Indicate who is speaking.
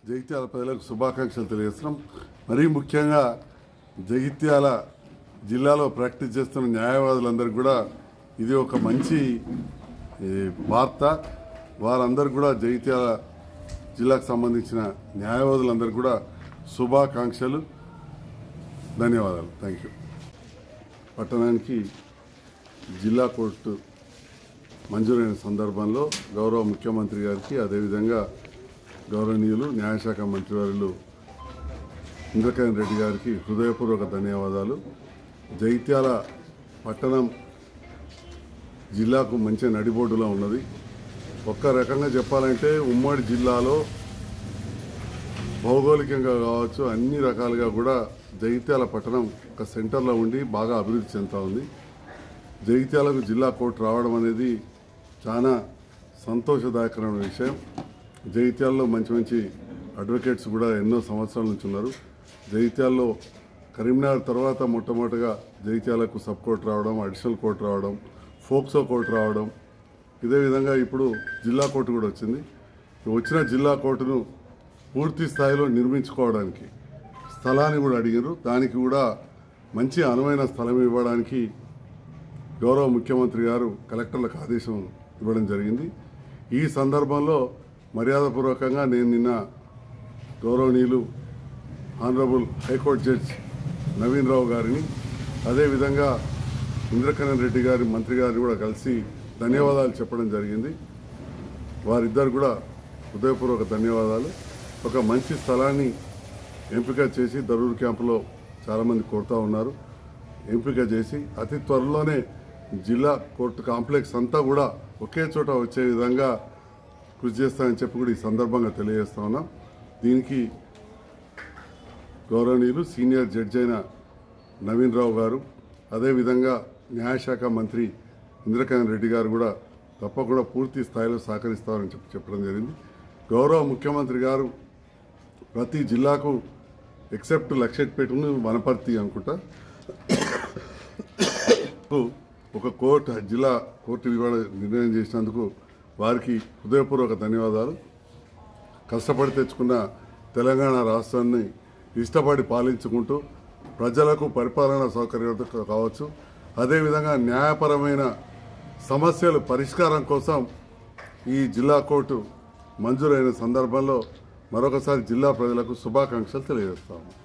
Speaker 1: జగిత్యాల ప్రజలకు శుభాకాంక్షలు తెలియజేస్తున్నాం మరీ ముఖ్యంగా జగిత్యాల జిల్లాలో ప్రాక్టీస్ చేస్తున్న న్యాయవాదులందరికీ కూడా ఇది ఒక మంచి ఏ, వార్త వారందరూ కూడా జగిత్యాల జిల్లాకు సంబంధించిన న్యాయవాదులందరికీ కూడా శుభాకాంక్షలు ధన్యవాదాలు థ్యాంక్ యూ పట్టణానికి జిల్లా కోర్టు మంజూరైన సందర్భంలో గౌరవ ముఖ్యమంత్రి గారికి అదేవిధంగా గౌరవనీయులు న్యాయశాఖ మంత్రివర్యులు ఇంద్రకరణ్ రెడ్డి గారికి హృదయపూర్వక ధన్యవాదాలు జైత్యాల పట్టణం జిల్లాకు మంచి నడిబొడ్డులో ఉన్నది ఒక్క రకంగా చెప్పాలంటే ఉమ్మడి జిల్లాలో భౌగోళికంగా కావచ్చు అన్ని రకాలుగా కూడా జగిత్యాల పట్టణం ఒక సెంటర్లో ఉండి బాగా అభివృద్ధి చెందుతా ఉంది జగిత్యాలకు జిల్లా కోర్టు రావడం అనేది చాలా సంతోషదాయకరమైన విషయం జగిత్యాలలో మంచి మంచి అడ్వకేట్స్ కూడా ఎన్నో సంవత్సరాల నుంచి ఉన్నారు జగిత్యాల్లో కరీంనగర్ తర్వాత మొట్టమొదటిగా జగిత్యాలకు సబ్ కోర్టు రావడం అడిషనల్ కోర్టు రావడం ఫోక్సో కోర్టు రావడం ఇదే విధంగా ఇప్పుడు జిల్లా కోర్టు కూడా వచ్చింది ఈ వచ్చిన జిల్లా కోర్టును పూర్తి స్థాయిలో నిర్మించుకోవడానికి స్థలాన్ని కూడా అడిగారు దానికి కూడా మంచి అనువైన స్థలం ఇవ్వడానికి గౌరవ ముఖ్యమంత్రి గారు కలెక్టర్లకు ఆదేశం ఇవ్వడం జరిగింది ఈ సందర్భంలో మర్యాదపూర్వకంగా నేను నిన్న గౌరవనీయులు honourable high court judge Naveen Rao గారిని అదేవిధంగా ఇంద్రకరణ్ రెడ్డి గారి మంత్రి గారిని కూడా కలిసి ధన్యవాదాలు చెప్పడం జరిగింది వారిద్దరు కూడా హృదయపూర్వక ధన్యవాదాలు ఒక మంచి స్థలాన్ని ఎంపిక చేసి దరూర్ క్యాంపులో చాలామంది కోరుతా ఉన్నారు ఎంపిక చేసి అతి త్వరలోనే జిల్లా కోర్టు కాంప్లెక్స్ అంతా కూడా ఒకే చోట వచ్చే విధంగా కృషి చేస్తానని చెప్పి కూడా ఈ సందర్భంగా తెలియజేస్తా ఉన్నాం దీనికి గౌరవనీయులు సీనియర్ జడ్జి అయిన నవీన్ రావు గారు అదేవిధంగా న్యాయశాఖ మంత్రి ఇంద్రకరణ్ రెడ్డి గారు కూడా తప్పకుండా పూర్తి స్థాయిలో సహకరిస్తారని చెప్పి చెప్పడం జరిగింది గౌరవ ముఖ్యమంత్రి గారు ప్రతి జిల్లాకు ఎక్సెప్ట్ లక్షట్పేటను వనపర్తి అనుకుంటా ఒక కోర్టు జిల్లా కోర్టు ఇవాళ నిర్ణయం చేసినందుకు వారికి హృదయపూర్వక ధన్యవాదాలు కష్టపడి తెచ్చుకున్న తెలంగాణ రాష్ట్రాన్ని ఇష్టపడి పాలించుకుంటూ ప్రజలకు పరిపాలన సౌకర్యం కావచ్చు అదేవిధంగా న్యాయపరమైన సమస్యలు పరిష్కారం కోసం ఈ జిల్లా కోర్టు మంజూరైన సందర్భంలో మరొకసారి జిల్లా ప్రజలకు శుభాకాంక్షలు తెలియజేస్తాము